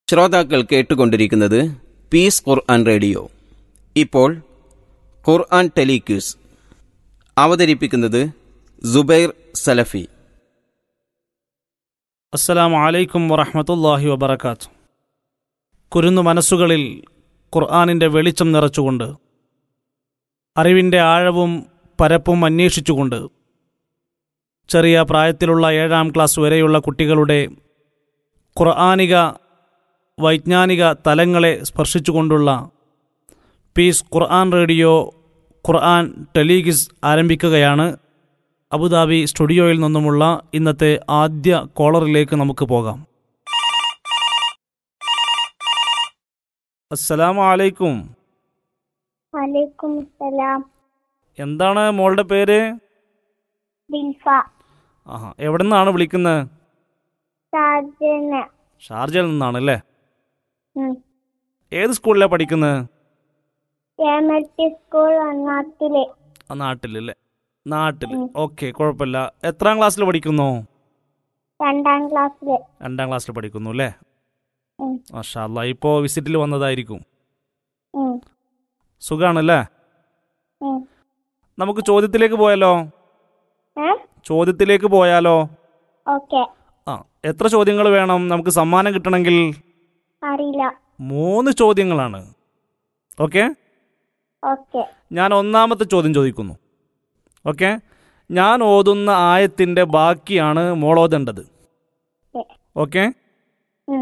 ശ്രോതാക്കൾ കേട്ടുകൊണ്ടിരിക്കുന്നത് പീസ് ഖുർആൻ റേഡിയോ ഇപ്പോൾ ഖുർആൻ ടെലിക്യൂസ് അവതരിപ്പിക്കുന്നത് സുബൈർ സലഫി അസ്സലാമു അലൈക്കും വറഹമത്തല്ലാഹി വബർക്കാത്തു കുരുന്നു മനസ്സുകളിൽ ഖുർആാനിൻ്റെ വെളിച്ചം നിറച്ചുകൊണ്ട് അറിവിൻ്റെ ആഴവും പരപ്പും അന്വേഷിച്ചുകൊണ്ട് ചെറിയ പ്രായത്തിലുള്ള ഏഴാം ക്ലാസ് വരെയുള്ള കുട്ടികളുടെ ഖുർആാനിക വൈജ്ഞാനിക തലങ്ങളെ സ്പർശിച്ചുകൊണ്ടുള്ള പീസ് ഖുർആൻ റേഡിയോ ഖുർആൻ ടെലിഗിസ് ആരംഭിക്കുകയാണ് അബുദാബി സ്റ്റുഡിയോയിൽ നിന്നുമുള്ള ഇന്നത്തെ ആദ്യ കോളറിലേക്ക് നമുക്ക് പോകാം അസ്സലാമു അലൈക്കും വലൈക്കും സലാം എന്താണ് മോളുടെ പേര് ദിൽഫ ആഹാ എവിടെ നിന്നാണ് വിളിക്കുന്നത് സാജന ഷാർജയിൽ നിന്നാണ് അല്ലേ ഉം. ഏത് സ്കൂളിലാണ് പഠിക്കുന്നത് കേമറ്റി സ്കൂൾ വണ്ണാത്തില് ആ നാട്ടിലല്ലേ നാട്ടിൽ ഉം. ഓക്കെ കുഴപ്പമില്ല എത്രാം ക്ലാസ്സിൽ പഠിക്കുന്നു രണ്ടാം ക്ലാസ്സില് രണ്ടാം ക്ലാസ്സിൽ പഠിക്കുന്നു അല്ലേ ഉം. മാഷാ അല്ലാ ഇപ്പോൾ വിസിറ്റിൽ വന്നതായിരിക്കും ഉം. സുഖാണല്ലേ ഉം. നമുക്ക് ചോദ്യത്തിലേക്ക് പോയാലോ ഏ ചോദ്യത്തിലേക്ക് പോയാലോ ഓക്കെ ആ എത്ര ചോദ്യങ്ങൾ വേണം നമുക്ക് സമ്മാനം കിട്ടണമെങ്കിൽ അറിയില്ല മൂന്ന് ചോദ്യങ്ങളാണ് ഓക്കെ ഓക്കെ ഞാൻ ഒന്നാമത്തെ ചോദ്യം ചോദിക്കുന്നു ഓക്കെ ഞാൻ ഓതുന്ന ആയത്തിൻ്റെ ബാക്കിയാണ് മോളോതേണ്ടത് ഓക്കെ. ഓക്കെ